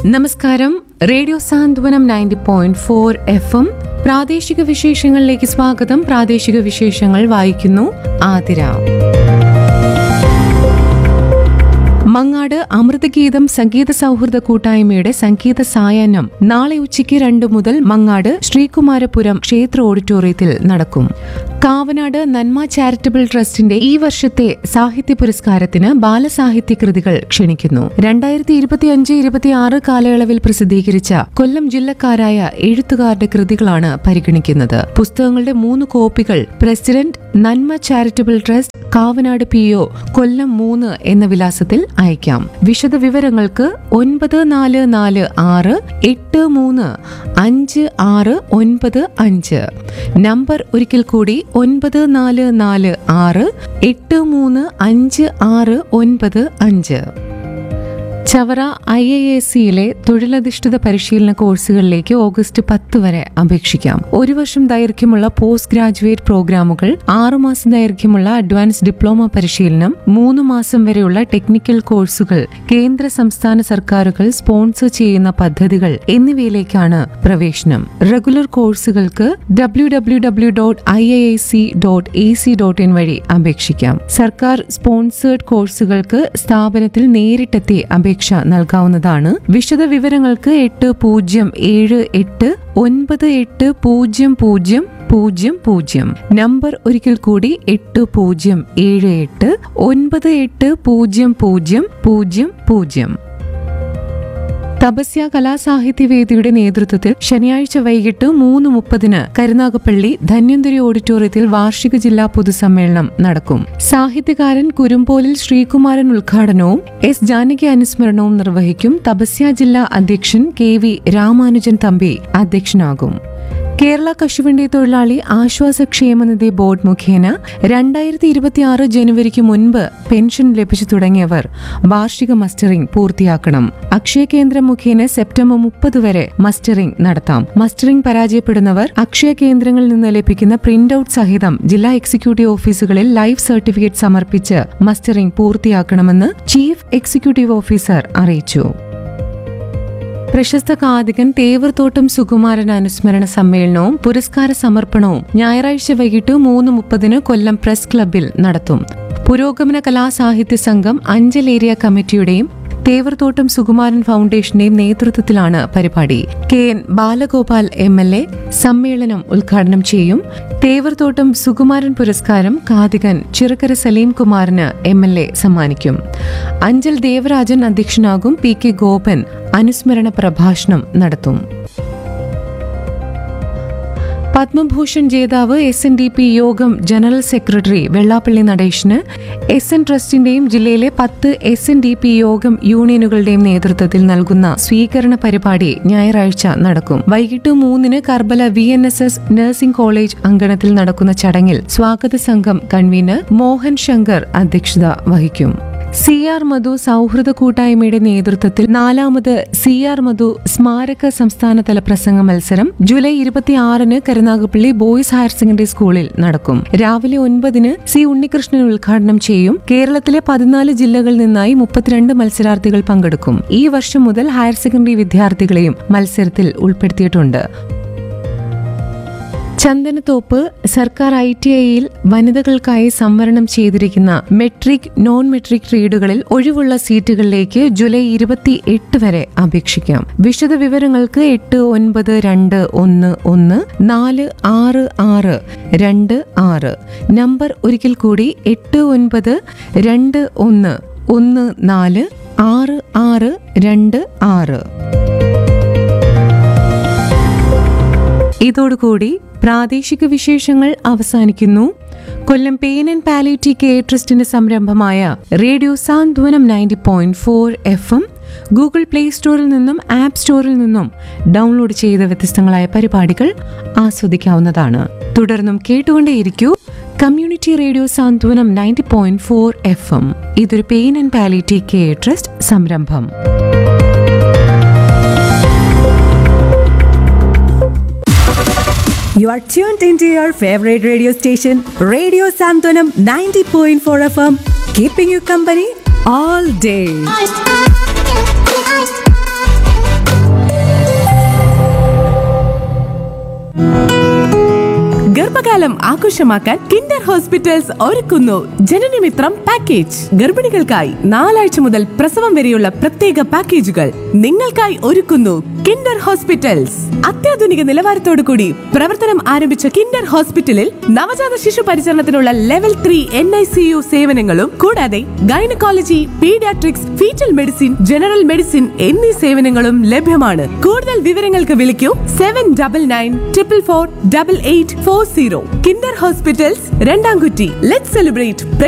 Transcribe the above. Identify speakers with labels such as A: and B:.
A: നമസ്കാരം radio Santhwanam ninety point four F M പ്രാദേശിക വിശേഷങ്ങളിലേക്ക് സ്വാഗതം പ്രാദേശിക വിശേഷങ്ങൾ വായിക്കുന്നു ആതിര മങ്ങാട് അമൃതഗീതം സംഗീത സൗഹൃദ കൂട്ടായ്മയുടെ സംഗീത സായാഹ്നം നാളെ ഉച്ചയ്ക്ക് രണ്ടു മുതൽ മങ്ങാട് ശ്രീകുമാരപുരം ക്ഷേത്ര ഓഡിറ്റോറിയത്തിൽ നടക്കും കാവനാട് നന്മ ചാരിറ്റബിൾ ട്രസ്റ്റിന്റെ ഈ വർഷത്തെ സാഹിത്യ പുരസ്കാരത്തിന് ബാലസാഹിത്യ കൃതികൾ ക്ഷണിക്കുന്നു രണ്ടായിരത്തി ഇരുപത്തിയഞ്ച് ഇരുപത്തിയാറ് കാലയളവിൽ പ്രസിദ്ധീകരിച്ച കൊല്ലം ജില്ലക്കാരായ എഴുത്തുകാരുടെ കൃതികളാണ് പരിഗണിക്കുന്നത് പുസ്തകങ്ങളുടെ മൂന്ന് കോപ്പികൾ president Nanma charitable trust Kavanad P O Kollam മൂന്ന് എന്ന വിലാസത്തിൽ അയക്കാം വിശദ വിവരങ്ങൾക്ക് ഒൻപത് നാല് നാല് ആറ് എട്ട് മൂന്ന് അഞ്ച് ആറ് ഒൻപത് അഞ്ച് നമ്പർ ഒരിക്കൽ കൂടി ഒൻപത് നാല് നാല് ആറ് എട്ട് മൂന്ന് അഞ്ച് ആറ് ഒൻപത് അഞ്ച് ചവറ ഐ എ എ സിയിലെ തൊഴിലധിഷ്ഠിത പരിശീലന കോഴ്സുകളിലേക്ക് ഓഗസ്റ്റ് പത്ത് വരെ അപേക്ഷിക്കാം ഒരു വർഷം ദൈർഘ്യമുള്ള പോസ്റ്റ് ഗ്രാജുവേറ്റ് പ്രോഗ്രാമുകൾ ആറുമാസം ദൈർഘ്യമുള്ള അഡ്വാൻസ് ഡിപ്ലോമ പരിശീലനം മൂന്ന് മാസം വരെയുള്ള ടെക്നിക്കൽ കോഴ്സുകൾ കേന്ദ്ര സംസ്ഥാന സർക്കാരുകൾ സ്പോൺസർ ചെയ്യുന്ന പദ്ധതികൾ എന്നിവയിലേക്കാണ് പ്രവേശനം റെഗുലർ കോഴ്സുകൾക്ക് W W W dot I A A C dot A C dot in വഴി അപേക്ഷിക്കാം സർക്കാർ സ്പോൺസേഡ് കോഴ്സുകൾക്ക് സ്ഥാപനത്തിൽ നേരിട്ടെത്തി അപേക്ഷ നൽകാവുന്നതാണ് വിശദ വിവരങ്ങൾക്ക് എട്ട് പൂജ്യം ഏഴ് എട്ട് ഒൻപത് എട്ട് പൂജ്യം പൂജ്യം പൂജ്യം പൂജ്യം നമ്പർ ഒരിക്കൽ കൂടി എട്ട് പൂജ്യം ഏഴ് എട്ട് ഒൻപത് എട്ട് പൂജ്യം പൂജ്യം പൂജ്യം പൂജ്യം തപസ്യ കലാസാഹിത്യവേദിയുടെ നേതൃത്വത്തിൽ ശനിയാഴ്ച വൈകിട്ട് മൂന്ന് മുപ്പതിന് കരുനാഗപ്പള്ളി ധന്വന്തരി ഓഡിറ്റോറിയത്തിൽ വാർഷിക ജില്ലാ പൊതുസമ്മേളനം നടക്കും സാഹിത്യകാരൻ കുരുമ്പോലിൽ ശ്രീകുമാരൻ ഉദ്ഘാടനവും എസ് ജാനകി അനുസ്മരണവും നിർവഹിക്കും തപസ്യ ജില്ലാ അധ്യക്ഷൻ കെ വി രാമാനുജൻ തമ്പി അധ്യക്ഷനാകും കേരള കശുവണ്ടി തൊഴിലാളി ആശ്വാസ ക്ഷേമനിധി ബോർഡ് മുഖേന രണ്ടായിരത്തി ഇരുപത്തിയാറ് ജനുവരിക്ക് മുൻപ് പെൻഷൻ ലഭിച്ചു തുടങ്ങിയവർ വാർഷിക മസ്റ്ററിംഗ് പൂർത്തിയാക്കണം അക്ഷയ കേന്ദ്രം മുഖേന സെപ്റ്റംബർ മുപ്പത് വരെ മസ്റ്ററിംഗ് നടത്താം മസ്റ്ററിംഗ് പരാജയപ്പെടുന്നവർ അക്ഷയ കേന്ദ്രങ്ങളിൽ നിന്ന് ലഭിക്കുന്ന പ്രിന്റ് ഔട്ട് സഹിതം ജില്ലാ എക്സിക്യൂട്ടീവ് ഓഫീസുകളിൽ ലൈഫ് സർട്ടിഫിക്കറ്റ് സമർപ്പിച്ച് മസ്റ്ററിംഗ് പൂർത്തിയാക്കണമെന്ന് ചീഫ് എക്സിക്യൂട്ടീവ് ഓഫീസർ അറിയിച്ചു പ്രശസ്ത കാതികൻ തേവർത്തോട്ടം സുകുമാരൻ അനുസ്മരണ സമ്മേളനവും പുരസ്കാര സമർപ്പണവും ഞായറാഴ്ച വൈകിട്ട് മൂന്ന് മുപ്പതിന് കൊല്ലം പ്രസ് ക്ലബിൽ നടത്തും പുരോഗമന കലാസാഹിത്യ സംഘം അഞ്ചൽ ഏരിയ കമ്മിറ്റിയുടെയും തേവർത്തോട്ടം സുകുമാരൻ ഫൗണ്ടേഷന്റെയും നേതൃത്വത്തിലാണ് പരിപാടി K N Balagopal M L A സമ്മേളനം ഉദ്ഘാടനം ചെയ്യും തേവർത്തോട്ടം സുകുമാരൻ പുരസ്കാരം കാതികൻ ചിറക്കര സലീം കുമാറിന് എം എൽ എ സമ്മാനിക്കും അഞ്ചൽ ദേവരാജൻ അധ്യക്ഷനാകും പി കെ ഗോപൻ അനുസ്മരണ പ്രഭാഷണം നടത്തും പത്മഭൂഷൺ ജേതാവ് എസ് എൻ ഡി പി യോഗം ജനറൽ സെക്രട്ടറി വെള്ളാപ്പള്ളി നടേശന് എസ് എൻ ട്രസ്റ്റിന്റെയും ജില്ലയിലെ പത്ത് എസ് എൻ ഡി പി യോഗം യൂണിയനുകളുടെയും നേതൃത്വത്തിൽ നൽകുന്ന സ്വീകരണ പരിപാടി ഞായറാഴ്ച നടക്കും വൈകിട്ട് മൂന്നിന് Karbala V N S S nursing college അങ്കണത്തിൽ നടക്കുന്ന ചടങ്ങിൽ സ്വാഗത സംഘം കൺവീനർ മോഹൻ ശങ്കർ അധ്യക്ഷത വഹിക്കും സി ആർ മധു സൗഹൃദ കൂട്ടായ്മയുടെ നേതൃത്വത്തിൽ നാലാമത് സി ആർ മധു സ്മാരക സംസ്ഥാനതല പ്രസംഗ മത്സരം ജൂലൈ ഇരുപത്തിയാറിന് കരുനാഗപ്പള്ളി ബോയ്സ് ഹയർ സെക്കൻഡറി സ്കൂളിൽ നടക്കും രാവിലെ ഒൻപതിന് സി ഉണ്ണികൃഷ്ണൻ ഉദ്ഘാടനം ചെയ്യും കേരളത്തിലെ പതിനാല് ജില്ലകളിൽ നിന്നായി മുപ്പത്തിരണ്ട് മത്സരാർത്ഥികൾ പങ്കെടുക്കും ഈ വർഷം മുതൽ ഹയർ സെക്കൻഡറി വിദ്യാർത്ഥികളെയും മത്സരത്തിൽ ഉൾപ്പെടുത്തിയിട്ടുണ്ട് ചന്ദനത്തോപ്പ് സർക്കാർ ഐ ടി ഐയിൽ വനിതകൾക്കായി സംവരണം ചെയ്തിരിക്കുന്ന മെട്രിക് നോൺ മെട്രിക് റീഡുകളിൽ ഒഴിവുള്ള സീറ്റുകളിലേക്ക് ജൂലൈ ഇരുപത്തി എട്ട് വരെ അപേക്ഷിക്കാം വിശദ വിവരങ്ങൾക്ക് എട്ട് ഒൻപത് രണ്ട് ഒന്ന് ഒന്ന് നാല് ആറ് ആറ് രണ്ട് ആറ് നമ്പർ ഒരിക്കൽ കൂടി എട്ട് ഒൻപത് രണ്ട് ഒന്ന് ഒന്ന് നാല് ആറ് ആറ് രണ്ട് ആറ് ഇതോടുകൂടി പ്രാദേശിക വിശേഷങ്ങൾ അവസാനിക്കുന്നു Kollam pain and palliative care ട്രസ്റ്റിന്റെ സംരംഭമായ radio Santhwanam ninety point four F M Google play സ്റ്റോറിൽ നിന്നും ആപ്പ് സ്റ്റോറിൽ നിന്നും ഡൗൺലോഡ് ചെയ്ത വ്യത്യസ്തങ്ങളായ പരിപാടികൾ ആസ്വദിക്കാവുന്നതാണ് തുടർന്നും കേട്ടുകൊണ്ടേയിരിക്കൂ community radio Santhwanam ninety point four F M ഇതൊരു pain and palliative care trust സംരംഭം
B: You are tuned into your favorite radio station, Radio Santonam 90.4 FM, keeping you company all day.
C: ഗർഭകാലം ആഘോഷമാക്കാൻ കിൻഡർ ഹോസ്പിറ്റൽസ് ഒരുക്കുന്നു ജനനമിത്രം പാക്കേജ് ഗർഭിണികൾക്കായി നാലാഴ്ച മുതൽ പ്രസവം വരെയുള്ള പ്രത്യേക പാക്കേജുകൾ നിങ്ങൾക്കായി ഒരുക്കുന്നു കിൻഡർ ഹോസ്പിറ്റൽസ് അത്യാധുനിക നിലവാരത്തോടു കൂടി പ്രവർത്തനം ആരംഭിച്ച കിൻഡർ ഹോസ്പിറ്റലിൽ നവജാത ശിശു പരിചരണത്തിനുള്ള level three N I C U സേവനങ്ങളും കൂടാതെ gynaecology paediatrics foetal medicine general medicine എന്നീ സേവനങ്ങളും ലഭ്യമാണ് കൂടുതൽ വിവരങ്ങൾക്ക് വിളിക്കൂ seven double nine triple four double eight four zero Kinder hospitals രണ്ടാംകുറ്റി ലെറ്റ് സെലിബ്രേറ്റ്